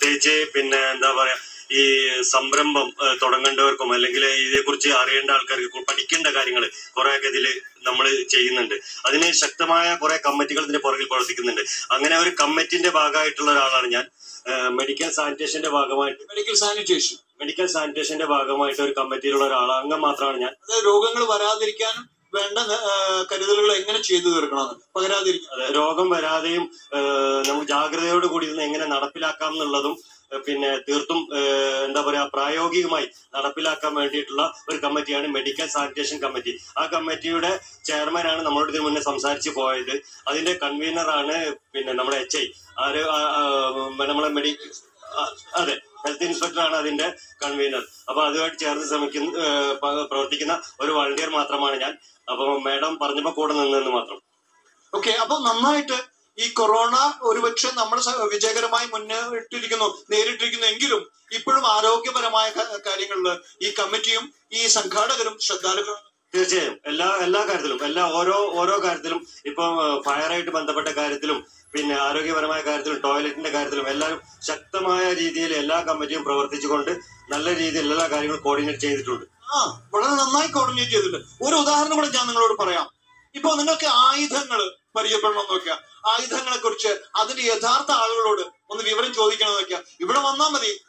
പ്രത്യേകിച്ച് പിന്നെ എന്താ പറയാ ഈ സംരംഭം ഏഹ്, തുടങ്ങേണ്ടവർക്കും അല്ലെങ്കിൽ ഇതേക്കുറിച്ച് അറിയേണ്ട ആൾക്കാർക്ക് കു- പഠിക്കേണ്ട കാര്യങ്ങൾ കുറെയൊക്കെ ഇതിൽ നമ്മൾ ചെയ്യുന്നുണ്ട് അതിന് ശക്തമായ കുറെ കമ്മിറ്റികൾ ഇതിന്റെ പുറകിൽ പ്രവർത്തിക്കുന്നുണ്ട് അങ്ങനെ ഒരു കമ്മിറ്റിന്റെ ഭാഗമായിട്ടുള്ള ഒരാളാണ് ഞാൻ ഏഹ്, മെഡിക്കൽ സാനിറ്റേഷന്റെ ഭാഗമായിട്ട് മെഡിക്കൽ സാനിറ്റേഷൻ മെഡിക്കൽ സാനിറ്റേഷന്റെ ഭാഗമായിട്ട് ഒരു കമ്മിറ്റിയിലുള്ള ഒരാൾ അംഗം മാത്രമാണ് ഞാൻ അതായത് രോഗങ്ങൾ വരാതിരിക്കാനും വേണ്ട ആ, കരുതലുകൾ എങ്ങനെ ചെയ്തു തീർക്കണമെന്ന് പകരാതിരിക്കാൻ അതെ, രോഗം വരാതെയും ഏഹ്, നമുക്ക് ജാഗ്രതയോട് കൂടി ഇതിനെ എങ്ങനെ നടപ്പിലാക്കാം എന്നുള്ളതും ഏഹ്, പിന്നെ തീർത്തും ഏഹ്, എന്താ പറയാ പ്രായോഗികമായി നടപ്പിലാക്കാൻ വേണ്ടിയിട്ടുള്ള ഒരു കമ്മിറ്റിയാണ് മെഡിക്കൽ സാനിറ്റേഷൻ കമ്മിറ്റി ആ കമ്മിറ്റിയുടെ ചെയർമാനാണ് നമ്മളോട് ഇതിനു മുന്നേ സംസാരിച്ച് പോയത് അതിന്റെ കൺവീനറാണ് പിന്നെ നമ്മുടെ എച്ച് ഐ ആര് ആ- ആ, നമ്മളെ മെഡി ആ, അതെ ഹെൽത്ത് ഇൻസ്പെക്ടറാണ് അതിന്റെ കൺവീനർ അപ്പൊ അതുമായിട്ട് ചേർന്ന് ശ്രമിക്കുന്ന ഏഹ്, പ- പ്രവർത്തിക്കുന്ന ഒരു വളണ്ടിയർ മാത്രമാണ് ഞാൻ അപ്പൊ മാഡം പറഞ്ഞപ്പോ കൂടെ നിന്നെന്ന് മാത്രം ഓക്കെ അപ്പൊ നന്നായിട്ട് ഈ കൊറോണ ഒരുപക്ഷെ നമ്മൾ സ- വിജയകരമായി മുന്നേറ്റിരിക്കുന്നു നേരിട്ടിരിക്കുന്നു എങ്കിലും ഇപ്പോഴും ആരോഗ്യപരമായ ക- കാര്യങ്ങളിൽ ഈ കമ്മിറ്റിയും ഈ സംഘാടകരും ശ്രദ്ധാലുക്കളും തീർച്ചയായും എല്ലാ എല്ലാ കാര്യത്തിലും എല്ലാ ഓരോ ഓരോ കാര്യത്തിലും ഇപ്പൊ ഫയറായിട്ട് ബന്ധപ്പെട്ട കാര്യത്തിലും പിന്നെ ആരോഗ്യപരമായ കാര്യത്തിലും ടോയ്ലറ്റിന്റെ കാര്യത്തിലും എല്ലാവരും ശക്തമായ രീതിയിൽ എല്ലാ കമ്മിറ്റിയും പ്രവർത്തിച്ചുകൊണ്ട് നല്ല രീതിയിൽ എല്ലാ കാര്യങ്ങളും കോർഡിനേറ്റ് ചെയ്തിട്ടുണ്ട് ആ വളരെ നന്നായി കോർഡിനേറ്റ് ചെയ്തിട്ടുണ്ട് ഒരു ഉദാഹരണം കൂടെ ഞാൻ നിങ്ങളോട് പറയാം ഇപ്പൊ നിങ്ങൾക്ക് ആയുധങ്ങൾ പരിചയപ്പെടണം എന്ന് നോക്കുക ആയുധങ്ങളെ കുറിച്ച് അതിന്റെ യഥാർത്ഥ ആളുകളോട് ഒന്ന് വിവരം ചോദിക്കണം എന്ന് നോക്കുക ഇവിടെ വന്നാൽ മതി